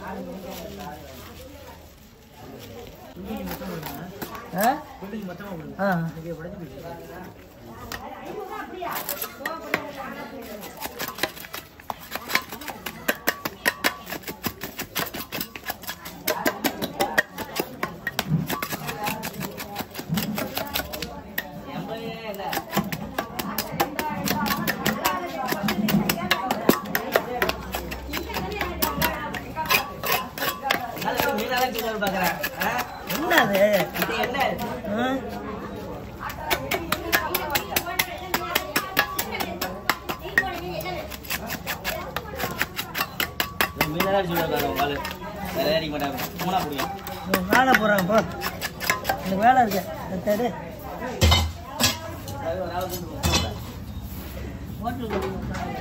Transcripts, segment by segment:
ஆ ஆ என்ன அது ஆ? இவன் வேலை போறாங்க போ எனக்கு வேலை இருக்கு அதை தேடு ஹோட்டலுக்கு போய்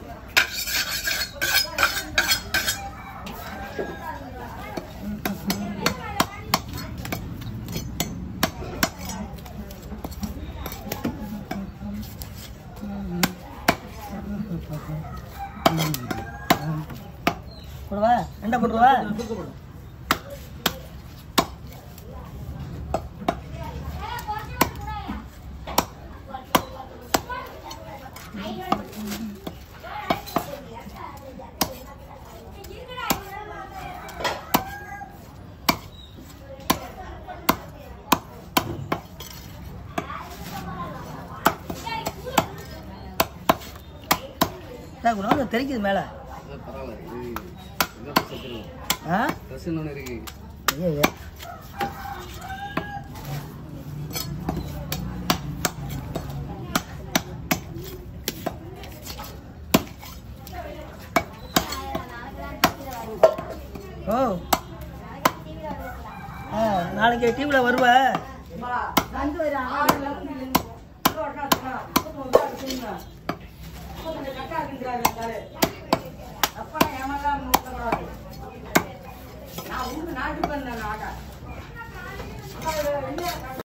போடுவா ரெண்டா போட்டுருவா என்ன குணம் தெரிக்குது மேலே ஆ ஐயா ஐயா ஓ ஆ நாளைக்கு டிவியில் வருவ அப்பா ஏமாலாம்